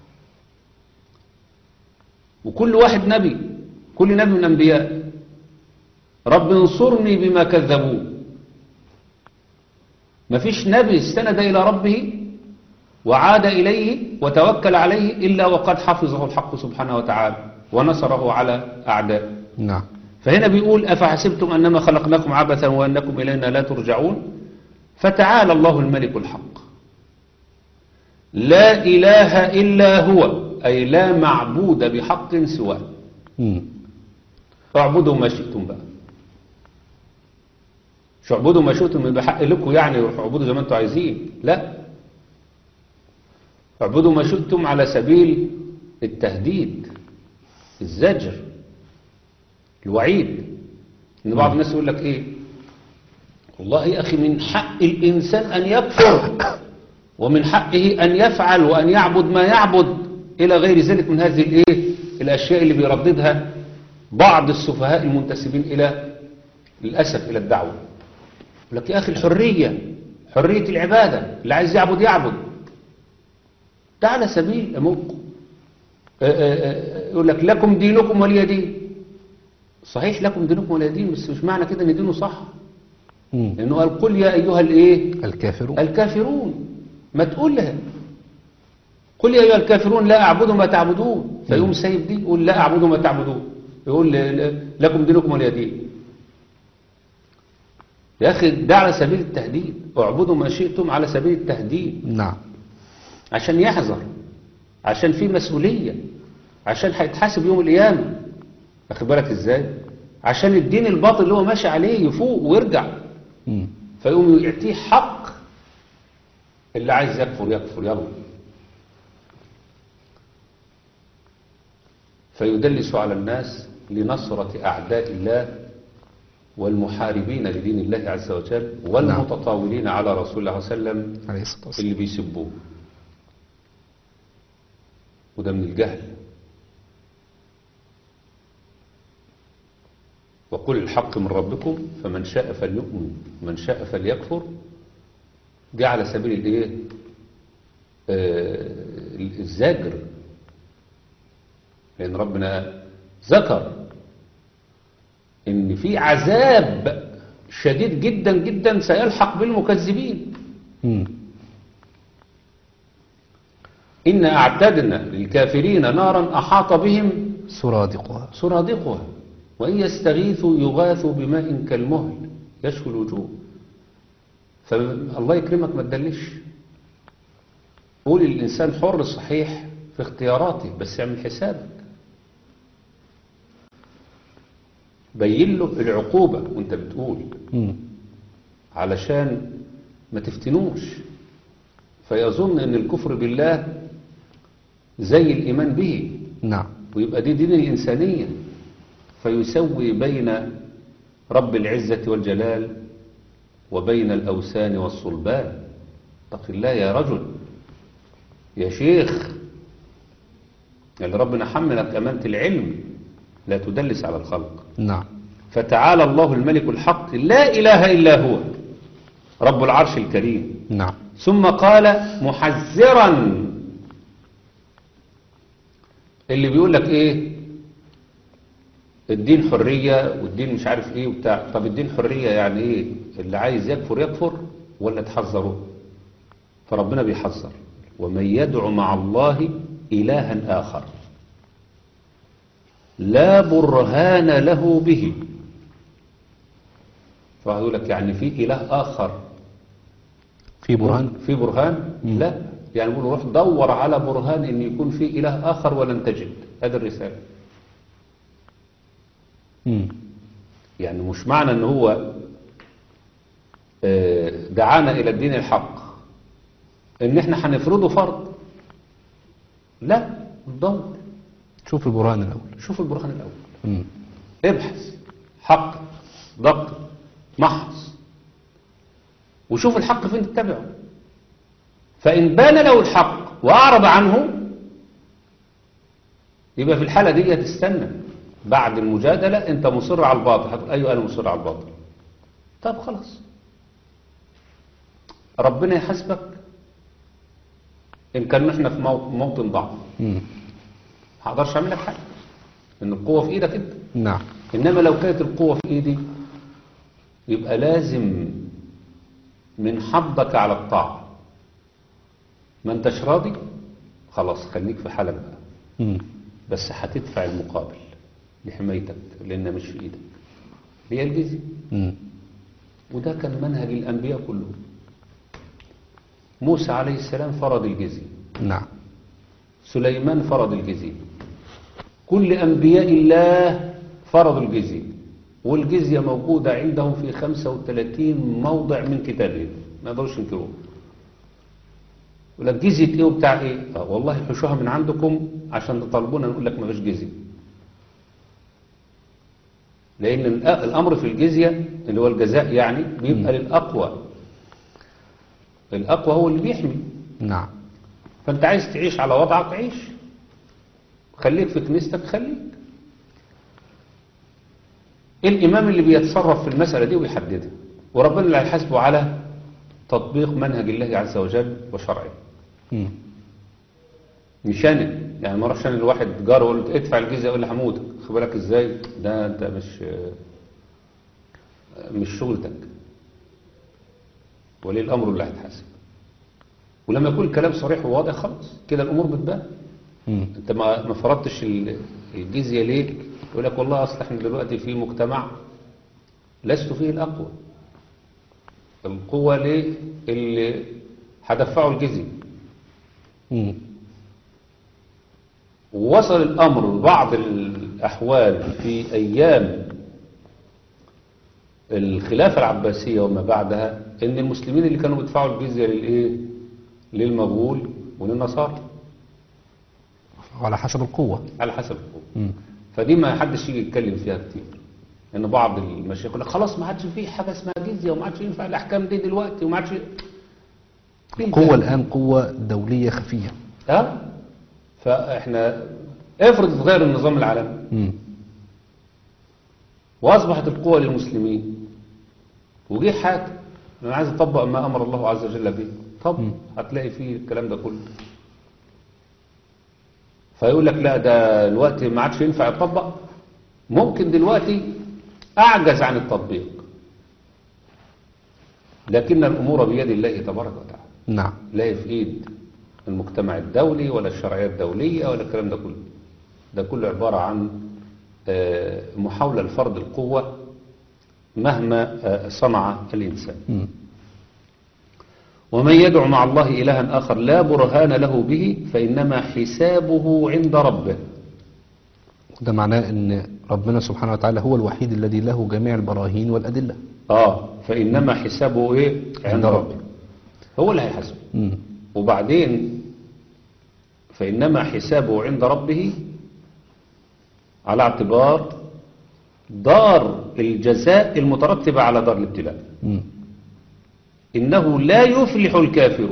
وكل واحد نبي كل نبي من الأنبياء رب انصرني بما كذبون مفيش نبي استند إلى ربه وعاد إليه وتوكل عليه إلا وقد حفظه الحق سبحانه وتعالى ونصره على أعدائه نعم فهنا بيقول أفحسبتم أنما خلقناكم عبثا وأنكم إلينا لا ترجعون فتعالى الله الملك الحق لا إله إلا هو أي لا معبود بحق سواه مم. اعبدوا ما شئتم بقى مش اعبدوا ما شئتم يبقى حق لكم يعني روحوا اعبدوا زي ما انتم عايزين لا اعبدوا ما شئتم على سبيل التهديد الزجر الوعيد ان بعض الناس يقول لك ايه والله يا اخي من حق الانسان ان يكفر ومن حقه ان يفعل وان يعبد ما يعبد الى غير ذلك من هذه الايه الاشياء اللي بيرددها بعض السفهاء المنتسبين الى للاسف الى الدعوه يقول لك يا اخي الحريه حريه العباده اللي عايز يعبد يعبد ده على سبيل أمك يقول لك لكم دينكم ولي دين صحيح لكم دينكم ولي دين بس مش معنى كده ان دينه صح مم. لانه قال قل يا ايها الايه الكافرون الكافرون ما تقول لها قل يا ايها الكافرون لا اعبد ما تعبدون فيقوم سايب دي يقول لا اعبد ما تعبدون يقول ل- ل- لكم دينكم ولي دين يا اخي ده على سبيل التهديد اعبدوا ما شئتم على سبيل التهديد نعم عشان يحذر عشان في مسؤولية عشان هيتحاسب يوم القيامة واخد بالك ازاي عشان الدين الباطل اللي هو ماشي عليه يفوق ويرجع مم. فيقوم يعطيه حق اللي عايز يكفر يكفر يلا فيدلس على الناس لنصرة أعداء الله والمحاربين لدين الله عز وجل والمتطاولين على رسول الله صلى الله عليه وسلم عليه الصلاة والسلام اللي بيسبوه وده من الجهل وقل الحق من ربكم فمن شاء فليؤمن من شاء فليكفر جه على سبيل الايه آه، الزاجر لان ربنا ذكر ان في عذاب شديد جدا جدا سيلحق بالمكذبين مم. إنا أعتدنا للكافرين نارا أحاط بهم سرادقها سرادقها وإن يستغيثوا يغاثوا بماء كالمهل يشوي الوجوه فالله يكرمك ما تدلش قول الإنسان حر صحيح في اختياراته بس اعمل حسابك بين له العقوبة وانت بتقول مم. علشان ما تفتنوش فيظن ان الكفر بالله زي الإيمان به نعم ويبقى دي دين الإنسانية فيسوي بين رب العزة والجلال وبين الأوثان والصلبان اتق الله يا رجل يا شيخ اللي ربنا حملك أمانة العلم لا تدلس على الخلق نعم فتعالى الله الملك الحق لا إله إلا هو رب العرش الكريم نعم ثم قال محذرا اللي بيقول لك ايه الدين حرية والدين مش عارف ايه وبتاع طب الدين حرية يعني ايه اللي عايز يكفر يكفر ولا تحذره فربنا بيحذر ومن يدعو مع الله إلها آخر لا برهان له به فيقول لك يعني في إله آخر في برهان في برهان لا يعني بيقول روح دور على برهان ان يكون في اله اخر ولن تجد هذه الرساله مم. يعني مش معنى ان هو آه، دعانا الى الدين الحق ان احنا هنفرضه فرض لا ندور شوف البرهان الأول شوف البرهان الاول مم. ابحث حق دقق محص وشوف الحق فين تتبعه فإن بان له الحق وأعرض عنه يبقى في الحالة دي تستنى بعد المجادلة أنت مصر على الباطل هتقول أيوة أنا مصر على الباطل طب خلاص ربنا يحاسبك إن كان احنا في مو- موطن ضعف مم. ما هقدرش أعمل لك حاجة إن القوة في إيدك أنت نعم إنما لو كانت القوة في إيدي يبقى لازم من حظك على الطاعة ما انتش راضي خلاص خليك في حالك بقى مم. بس هتدفع المقابل لحمايتك لأنها مش في إيدك هي الجزية مم. وده كان منهج الأنبياء كلهم موسى عليه السلام فرض الجزية نعم سليمان فرض الجزية كل أنبياء الله فرضوا الجزية والجزية موجودة عندهم في 35 موضع من كتابهم ما يقدروش ينكروه يقول لك جزية ايه وبتاع ايه آه والله حشوها من عندكم عشان تطالبونا نقول لك ما فيش جزية لأن الأ- الأمر في الجزية اللي هو الجزاء يعني بيبقى للأقوى الأقوى هو اللي بيحمي نعم فانت عايز تعيش على وضعك عيش خليك في كنيستك خليك الإمام اللي بيتصرف في المسألة دي ويحددها وربنا اللي هيحاسبه على تطبيق منهج الله عز وجل وشرعه مم. مش انا يعني ما اروحش انا لواحد جار واقول له ادفع الجزيه يقول لي هموتك خد بالك ازاي ده انت مش مش شغلتك ولي الامر اللي هيتحاسب ولما يكون الكلام صريح وواضح خلاص كده الامور بتبان مم. انت ما ما فرضتش ال- الجزيه ليه يقول لك والله اصل احنا دلوقتي في مجتمع لست فيه الاقوى القوه ليه اللي هدفعوا الجزيه مم. ووصل الأمر بعض الأحوال في أيام الخلافة العباسية وما بعدها إن المسلمين اللي كانوا بيدفعوا الجزية للإيه؟ للمغول وللنصارى على حسب القوة على حسب القوة مم. فدي ما حدش يجي يتكلم فيها كتير إن بعض المشايخ يقول لك خلاص ما عادش في حاجة اسمها جزية وما عادش ينفع الأحكام دي دلوقتي وما عادش القوة الآن قوة دولية خفية ها فإحنا افرض تغير النظام العالمي مم. وأصبحت القوة للمسلمين وجه حاكم أنا عايز أطبق ما أمر الله عز وجل به طب مم. هتلاقي فيه الكلام ده كله فيقول لك لا ده الوقت ما عادش ينفع يطبق ممكن دلوقتي أعجز عن التطبيق لكن الأمور بيد الله تبارك وتعالى نعم لا هي في ايد المجتمع الدولي ولا الشرعية الدولية ولا الكلام ده كله ده كله عبارة عن آه، محاولة لفرض القوة مهما آه، صنع الإنسان مم. ومن يدعو مع الله إلها آخر لا برهان له به فإنما حسابه عند ربه ده معناه ان ربنا سبحانه وتعالى هو الوحيد الذي له جميع البراهين والأدلة آه فإنما حسابه إيه عند عند ربه هو اللي هيحاسبه مم. وبعدين فإنما حسابه عند ربه على اعتبار دار الجزاء المترتبة على دار الابتلاء مم. إنه لا يفلح الكافر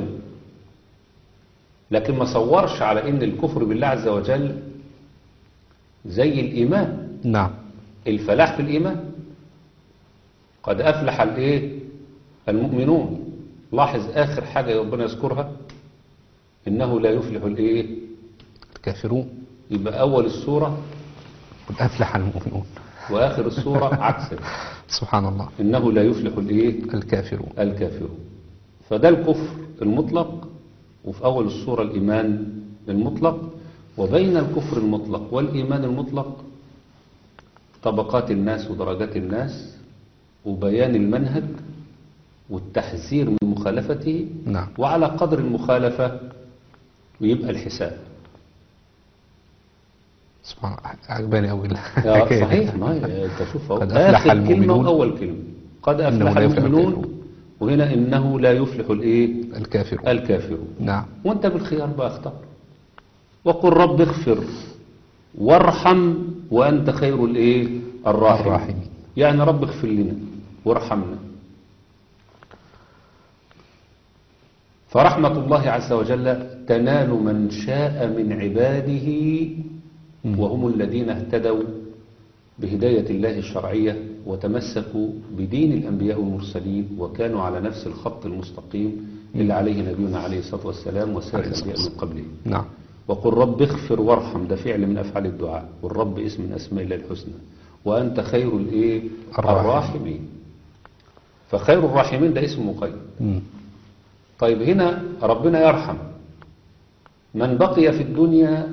لكن ما صورش على إن الكفر بالله عز وجل زي الإيمان نعم الفلاح في الإيمان قد أفلح الإيه المؤمنون لاحظ آخر حاجة ربنا يذكرها إنه لا يفلح الإيه الكافرون يبقى أول السورة قد أفلح المؤمنون وآخر السورة عكسه سبحان الله إنه لا يفلح الإيه الكافرون الكافرون فده الكفر المطلق وفي أول السورة الإيمان المطلق وبين الكفر المطلق والإيمان المطلق طبقات الناس ودرجات الناس وبيان المنهج والتحذير من مخالفته نعم وعلى قدر المخالفة يبقى الحساب سبحان الله عجباني أوي يا الحكاية دي. صحيح ما هي انت شوف أهو. قد أفلح آخر كلمة المؤمنون. وأول كلمة قد إنه أفلح لا يفلح المؤمنون الكافرون. وهنا إنه لا يفلح الإيه الكافرون الكافرون نعم وانت بالخيار بقى اختار وقل رب اغفر وارحم وانت خير الايه الراحمين الراحمين. يعني رب اغفر لنا وارحمنا فرحمة الله عز وجل تنال من شاء من عباده وهم الذين اهتدوا بهداية الله الشرعية وتمسكوا بدين الأنبياء والمرسلين وكانوا على نفس الخط المستقيم اللي عليه نبينا عليه الصلاة والسلام وسائر عليه الصلاة الأنبياء من قبله نعم وقل رب اغفر وارحم ده فعل من أفعال الدعاء والرب اسم من أسماء الله الحسنى وأنت خير الإيه الراحمين. الراحمين فخير الراحمين ده اسم مقيد مم. طيب هنا ربنا يرحم من بقي في الدنيا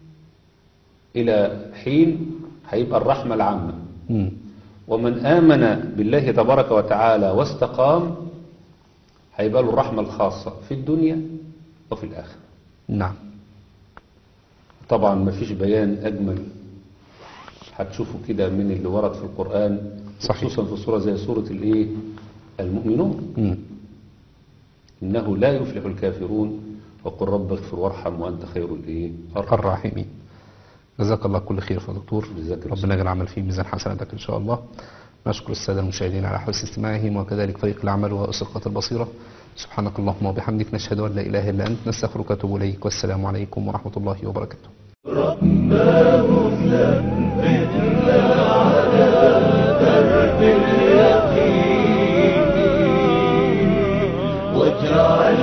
إلى حين هيبقى الرحمة العامة مم. ومن آمن بالله تبارك وتعالى واستقام هيبقى له الرحمة الخاصة في الدنيا وفي الآخرة نعم طبعا ما فيش بيان أجمل هتشوفوا كده من اللي ورد في القرآن صحيح. خصوصا في سورة زي سورة الإيه المؤمنون مم. إنه لا يفلح الكافرون وقل رب اغفر وارحم وأنت خير الإيه الراحمين. الراحمين جزاك الله كل خير يا دكتور جزاك الله ربنا يجعل العمل فيه ميزان حسناتك ان شاء الله نشكر الساده المشاهدين على حسن استماعهم وكذلك فريق العمل واسقة البصيره سبحانك اللهم وبحمدك نشهد ان لا اله الا انت نستغفرك ونتوب اليك والسلام عليكم ورحمه الله وبركاته واجعل